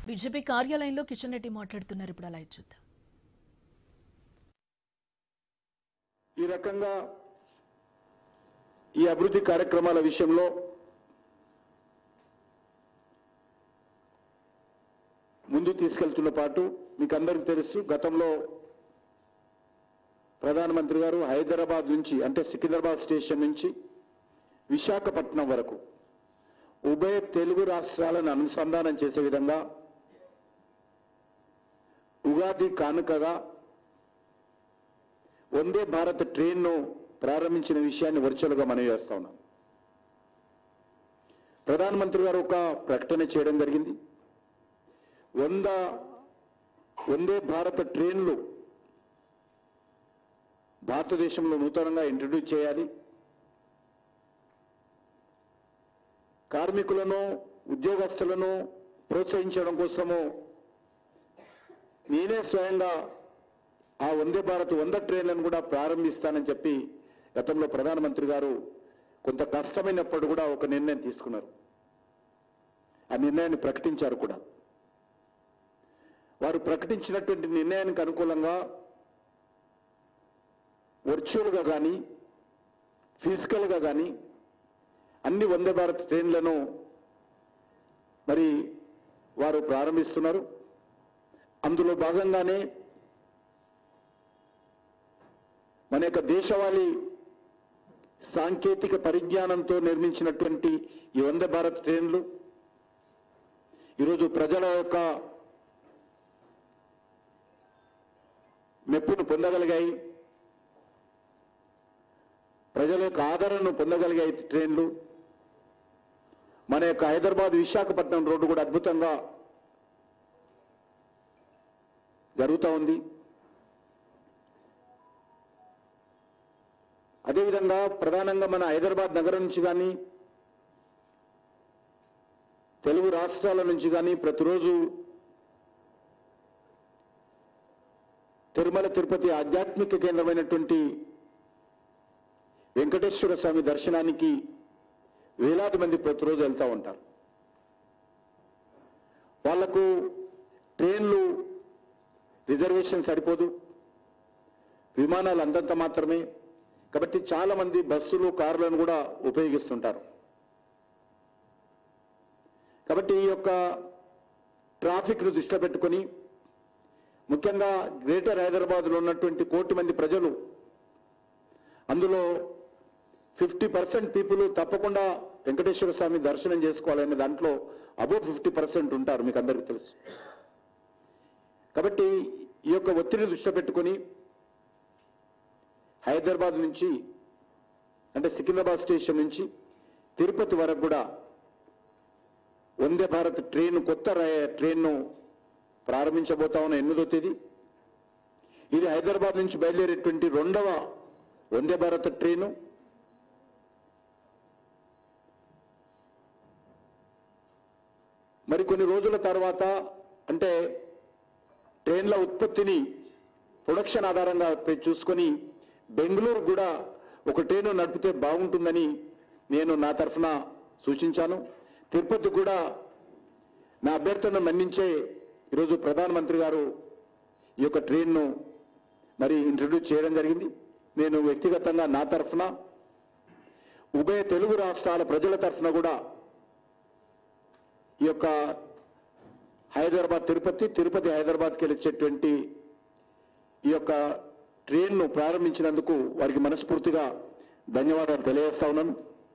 BJP కార్యాలయంలో కిషన్ రెడ్డి మాట్లాడుతున్నారు ఇప్పుడు అలా చూద్దాం ఈ రకంగా ఈ అభివృద్ధి కార్యక్రమాల విషయంలో ముందు తీసుకెళ్తున్న పాటు మీకు అందరికీ తెలుసు గతంలో ప్రధానమంత్రి గారు హైదరాబాద్ నుంచి అంటే సికింద్రాబాద్ స్టేషన్ నుంచి విశాఖపట్నం వరకు ఉభయ తెలుగు రాష్ట్రాలను అనుసంధానం చేసే విధంగా ఉగాది కానుకగా వందే భారత్ ట్రైన్ను ప్రారంభించిన విషయాన్ని వర్చువల్గా మనవి చేస్తా ఉన్నాం ప్రధానమంత్రి గారు ఒక ప్రకటన చేయడం జరిగింది వంద వందే భారత ట్రైన్లు భారతదేశంలో నూతనంగా ఇంట్రడ్యూస్ చేయాలి కార్మికులను ఉద్యోగస్తులను ప్రోత్సహించడం కోసము నేనే స్వయంగా ఆ వందే భారత్ వంద ట్రైన్లను కూడా ప్రారంభిస్తానని చెప్పి గతంలో ప్రధానమంత్రి గారు కొంత కష్టమైనప్పుడు కూడా ఒక నిర్ణయం తీసుకున్నారు ఆ నిర్ణయాన్ని ప్రకటించారు కూడా వారు ప్రకటించినటువంటి నిర్ణయానికి అనుకూలంగా వర్చువల్గా కానీ ఫిజికల్గా కానీ అన్ని వందే భారత్ ట్రైన్లను మరి వారు ప్రారంభిస్తున్నారు అందులో భాగంగానే మన యొక్క దేశవాళీ సాంకేతిక పరిజ్ఞానంతో నిర్మించినటువంటి ఈ వందే భారత్ ట్రైన్లు ఈరోజు ప్రజల యొక్క మెప్పును పొందగలిగాయి ప్రజల యొక్క ఆదరణను పొందగలిగాయి ఈ ట్రైన్లు మన యొక్క హైదరాబాద్ విశాఖపట్నం రోడ్డు కూడా అద్భుతంగా జరుగుతూ ఉంది అదేవిధంగా ప్రధానంగా మన హైదరాబాద్ నగరం నుంచి కానీ తెలుగు రాష్ట్రాల నుంచి కానీ ప్రతిరోజు తిరుమల తిరుపతి ఆధ్యాత్మిక కేంద్రమైనటువంటి వెంకటేశ్వర స్వామి దర్శనానికి వేలాది మంది ప్రతిరోజు వెళ్తూ ఉంటారు వాళ్లకు ట్రైన్లు రిజర్వేషన్ సరిపోదు విమానాలు అంతంత మాత్రమే కాబట్టి చాలా మంది బస్సులు కార్లను కూడా ఉపయోగిస్తుంటారు కాబట్టి ఈ యొక్క ట్రాఫిక్ను దృష్టిలో పెట్టుకొని ముఖ్యంగా గ్రేటర్ హైదరాబాద్లో ఉన్నటువంటి కోటి మంది ప్రజలు అందులో ఫిఫ్టీ పర్సెంట్ పీపుల్ తప్పకుండా వెంకటేశ్వర స్వామి దర్శనం చేసుకోవాలనే దాంట్లో అబౌవ్ ఫిఫ్టీ పర్సెంట్ ఉంటారు మీకు అందరికీ తెలుసు కాబట్టి ఈ యొక్క ఒత్తిడిని దృష్టిలో పెట్టుకొని హైదరాబాద్ నుంచి అంటే సికింద్రాబాద్ స్టేషన్ నుంచి తిరుపతి వరకు కూడా వందే భారత్ ట్రైన్ కొత్త ర- ట్రైన్ను ప్రారంభించబోతా ఉన్న ఎనిమిదో తేదీ ఇది హైదరాబాద్ నుంచి బయలుదేరేటువంటి రెండవ వందే భారత్ ట్రైను మరి కొన్ని రోజుల తర్వాత అంటే ట్రైన్ల ఉత్పత్తిని ప్రొడక్షన్ ఆధారంగా పె- చూసుకొని బెంగళూరు కూడా ఒక ట్రైన్ నడిపితే బాగుంటుందని నేను నా తరఫున సూచించాను తిరుపతి కూడా నా అభ్యర్థనను మన్నించే ఈరోజు ప్రధానమంత్రి గారు ఈ యొక్క ట్రైన్ను మరి ఇంట్రడ్యూస్ చేయడం జరిగింది నేను వ్యక్తిగతంగా నా తరఫున ఉభయ తెలుగు రాష్ట్రాల ప్రజల తరఫున కూడా ఈ యొక్క హైదరాబాద్ తిరుపతి తిరుపతి హైదరాబాద్కి వెళ్ళొచ్చేటువంటి ఈ యొక్క ట్రైన్ను ప్రారంభించినందుకు వారికి మనస్ఫూర్తిగా ధన్యవాదాలు తెలియజేస్తా ఉన్నాను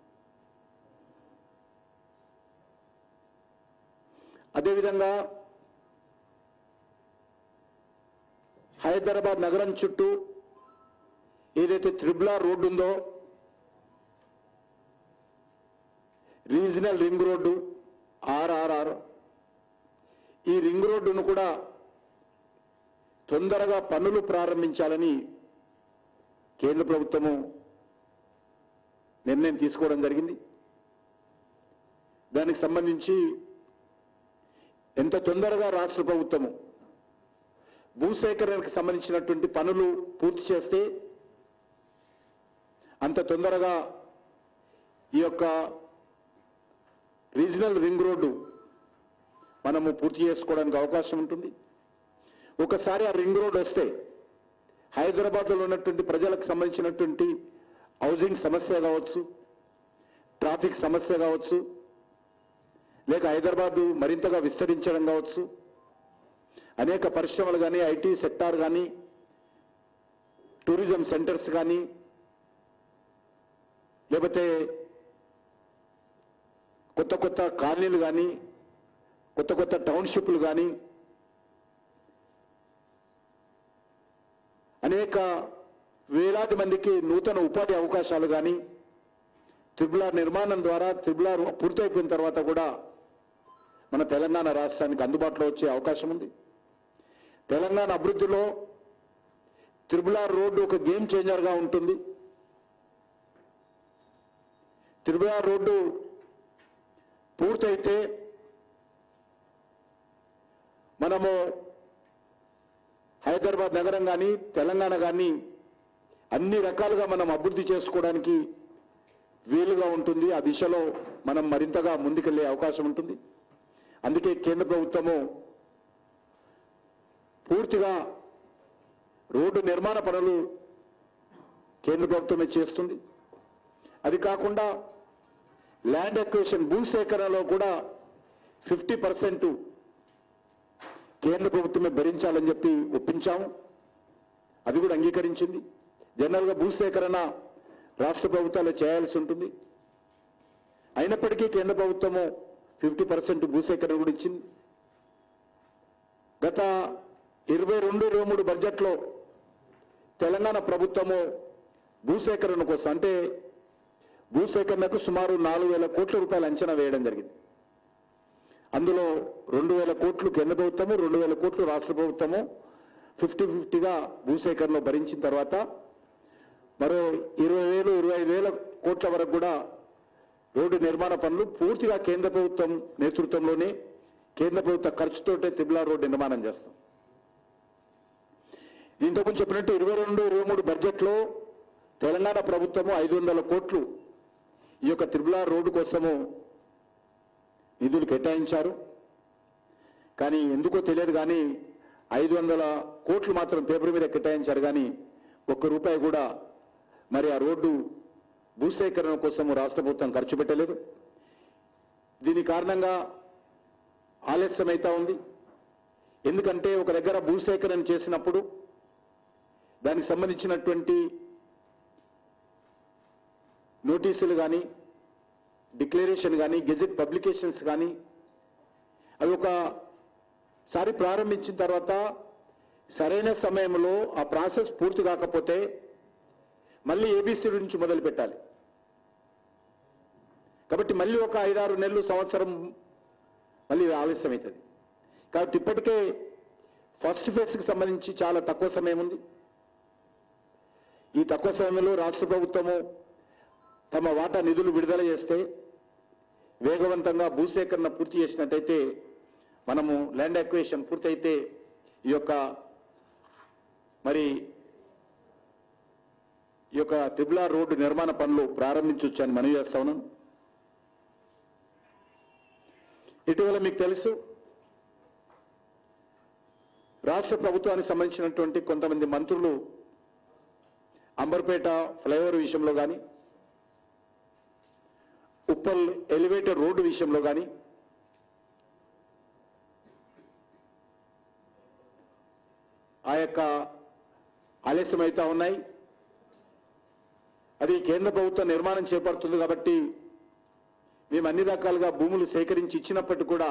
అదేవిధంగా హైదరాబాద్ నగరం చుట్టూ ఏదైతే త్రిబులా రోడ్డు ఉందో రీజనల్ రింగ్ రోడ్డు ఆర్ఆర్ఆర్ ఈ రింగ్ రోడ్డును కూడా తొందరగా పనులు ప్రారంభించాలని కేంద్ర ప్రభుత్వము నిర్ణయం తీసుకోవడం జరిగింది దానికి సంబంధించి ఎంత తొందరగా రాష్ట్ర ప్రభుత్వము భూసేకరణకు సంబంధించినటువంటి పనులు పూర్తి చేస్తే అంత తొందరగా ఈ యొక్క రీజనల్ రింగ్ రోడ్డు మనము పూర్తి చేసుకోవడానికి అవకాశం ఉంటుంది ఒకసారి ఆ రింగ్ రోడ్ వస్తే హైదరాబాద్లో ఉన్నటువంటి ప్రజలకు సంబంధించినటువంటి హౌసింగ్ సమస్య కావచ్చు ట్రాఫిక్ సమస్య కావచ్చు లేక హైదరాబాద్ మరింతగా విస్తరించడం కావచ్చు అనేక పరిశ్రమలు కానీ ఐటీ సెక్టార్ కానీ టూరిజం సెంటర్స్ కానీ లేకపోతే కొత్త కొత్త కాలనీలు కానీ కొత్త కొత్త టౌన్షిప్లు కానీ అనేక వేలాది మందికి నూతన ఉపాధి అవకాశాలు కానీ త్రిపులార్ నిర్మాణం ద్వారా త్రిపులార్ పూర్తయిపోయిన తర్వాత కూడా మన తెలంగాణ రాష్ట్రానికి అందుబాటులో వచ్చే అవకాశం ఉంది తెలంగాణ అభివృద్ధిలో త్రిపులార్ రోడ్డు ఒక గేమ్ చేంజర్గా ఉంటుంది త్రిపులార్ రోడ్డు పూర్తయితే మనము హైదరాబాద్ నగరం కానీ తెలంగాణ కానీ అన్ని రకాలుగా మనం అభివృద్ధి చేసుకోవడానికి వీలుగా ఉంటుంది ఆ దిశలో మనం మరింతగా ముందుకెళ్లే అవకాశం ఉంటుంది అందుకే కేంద్ర ప్రభుత్వము పూర్తిగా రోడ్డు నిర్మాణ పనులు కేంద్ర ప్రభుత్వమే చేస్తుంది అది కాకుండా ల్యాండ్ ఎక్వేషన్ భూసేకరణలో కూడా ఫిఫ్టీ పర్సెంట్ కేంద్ర ప్రభుత్వమే భరించాలని చెప్పి ఒప్పించాము అది కూడా అంగీకరించింది జనరల్గా భూసేకరణ రాష్ట్ర ప్రభుత్వాలు చేయాల్సి ఉంటుంది అయినప్పటికీ కేంద్ర ప్రభుత్వము ఫిఫ్టీ పర్సెంట్ భూసేకరణ కూడా ఇచ్చింది గత ఇరవై రెండు ఇరవై మూడు బడ్జెట్లో తెలంగాణ ప్రభుత్వము భూసేకరణ కోసం అంటే భూసేకరణకు సుమారు నాలుగు వేల కోట్ల రూపాయలు అంచనా వేయడం జరిగింది అందులో రెండు వేల కోట్లు కేంద్ర ప్రభుత్వము రెండు వేల కోట్లు రాష్ట్ర ప్రభుత్వము ఫిఫ్టీ ఫిఫ్టీగా భూసేకరణలో భరించిన తర్వాత మరో ఇరవై వేలు ఇరవై ఐదు వేల కోట్ల వరకు కూడా రోడ్డు నిర్మాణ పనులు పూర్తిగా కేంద్ర ప్రభుత్వం నేతృత్వంలోనే కేంద్ర ప్రభుత్వ ఖర్చుతోటే తిబ్లా రోడ్డు నిర్మాణం చేస్తాం దీంతో కొంచెం చెప్పినట్టు ఇరవై రెండు ఇరవై మూడు బడ్జెట్లో తెలంగాణ ప్రభుత్వము ఐదు వందల కోట్లు ఈ యొక్క త్రిబులా రోడ్డు కోసము నిధులు కేటాయించారు కానీ ఎందుకో తెలియదు కానీ ఐదు వందల కోట్లు మాత్రం పేపర్ మీద కేటాయించారు కానీ ఒక్క రూపాయి కూడా మరి ఆ రోడ్డు భూసేకరణ కోసం రాష్ట్ర ప్రభుత్వం ఖర్చు పెట్టలేదు దీని కారణంగా ఆలస్యం అవుతా ఉంది ఎందుకంటే ఒక దగ్గర భూసేకరణ చేసినప్పుడు దానికి సంబంధించినటువంటి నోటీసులు కానీ డిక్లరేషన్ కానీ గెజెట్ పబ్లికేషన్స్ కానీ అవి ఒకసారి ప్రారంభించిన తర్వాత సరైన సమయంలో ఆ ప్రాసెస్ పూర్తి కాకపోతే మళ్ళీ ఏబీసీ నుంచి మొదలు పెట్టాలి కాబట్టి మళ్ళీ ఒక ఐదారు నెలలు సంవత్సరం మళ్ళీ ఆలస్యం అవుతుంది కాబట్టి ఇప్పటికే ఫస్ట్ ఫేజ్కి సంబంధించి చాలా తక్కువ సమయం ఉంది ఈ తక్కువ సమయంలో రాష్ట్ర ప్రభుత్వము తమ వాటా నిధులు విడుదల చేస్తే వేగవంతంగా భూసేకరణ పూర్తి చేసినట్టయితే మనము ల్యాండ్ అక్వేషన్ పూర్తయితే ఈ యొక్క మరి ఈ యొక్క త్రిబులా రోడ్డు నిర్మాణ పనులు ప్రారంభించవచ్చు అని మనవి చేస్తా ఉన్నాను ఇటీవల మీకు తెలుసు రాష్ట్ర ప్రభుత్వానికి సంబంధించినటువంటి కొంతమంది మంత్రులు అంబర్పేట ఫ్లైఓవర్ విషయంలో కానీ ఉప్పల్ ఎలివేటర్ రోడ్డు విషయంలో కానీ ఆ యొక్క ఆలస్యం అవుతా ఉన్నాయి అది కేంద్ర ప్రభుత్వం నిర్మాణం చేపడుతుంది కాబట్టి మేము అన్ని రకాలుగా భూములు సేకరించి ఇచ్చినప్పటికీ కూడా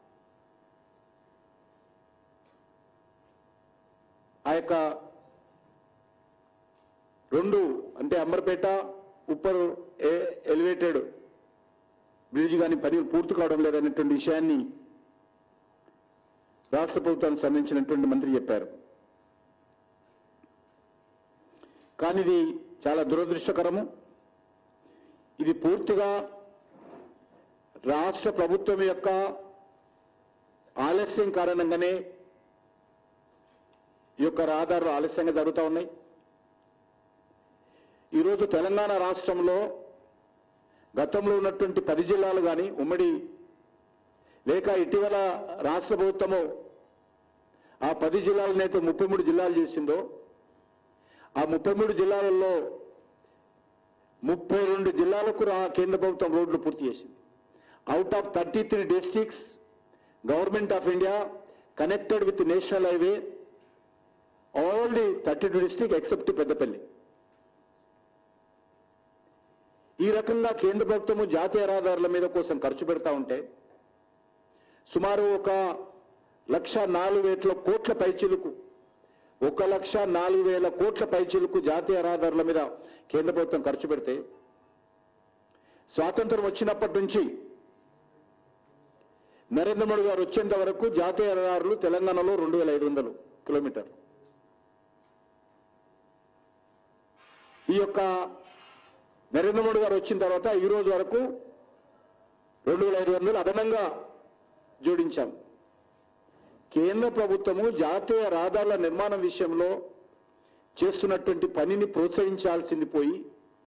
ఆ యొక్క రెండు అంటే అంబర్పేట ఉప్పర్ ఏ- ఎలివేటెడ్ బ్రిడ్జ్ కానీ పనులు పూర్తి కావడం లేదనేటువంటి విషయాన్ని రాష్ట్ర ప్రభుత్వానికి సంబంధించినటువంటి మంత్రి చెప్పారు కానీ ఇది చాలా దురదృష్టకరము ఇది పూర్తిగా రాష్ట్ర ప్రభుత్వం యొక్క ఆలస్యం కారణంగానే ఈ యొక్క రహదారులు ఆలస్యంగా జరుగుతూ ఉన్నాయి ఈరోజు తెలంగాణ రాష్ట్రంలో గతంలో ఉన్నటువంటి పది జిల్లాలు కానీ ఉమ్మడి లేక ఇటీవల రాష్ట్ర ప్రభుత్వము ఆ పది జిల్లాలనైతే ముప్పై మూడు జిల్లాలు చేసిందో ఆ ముప్పై మూడు జిల్లాలలో ముప్పై రెండు జిల్లాలకు రా కేంద్ర ప్రభుత్వం రోడ్లు పూర్తి చేసింది out of thirty three districts government of India connected with national highway all the thirty two district except Peddapalli ఈ రకంగా కేంద్ర ప్రభుత్వము జాతీయ రహదారుల మీద కోసం ఖర్చు పెడతా ఉంటే సుమారు ఒక లక్ష నాలుగు వేల కోట్ల పైచిలుకు ఒక లక్ష నాలుగు వేల కోట్ల పైచిలుకు జాతీయ రహదారుల మీద కేంద్ర ప్రభుత్వం ఖర్చు పెడితే స్వాతంత్రం వచ్చినప్పటి నుంచి నరేంద్ర మోడీ గారు వచ్చేంత వరకు జాతీయ రహదారులు తెలంగాణలో రెండు వేల ఐదు వందలు కిలోమీటర్లు ఈ యొక్క నరేంద్ర మోడీ గారు వచ్చిన తర్వాత ఈ రోజు వరకు రెండు వేల ఐదు వందలు అదనంగా జోడించాం కేంద్ర ప్రభుత్వము జాతీయ రహదారుల నిర్మాణం విషయంలో చేస్తున్నటువంటి పనిని ప్రోత్సహించాల్సింది పోయి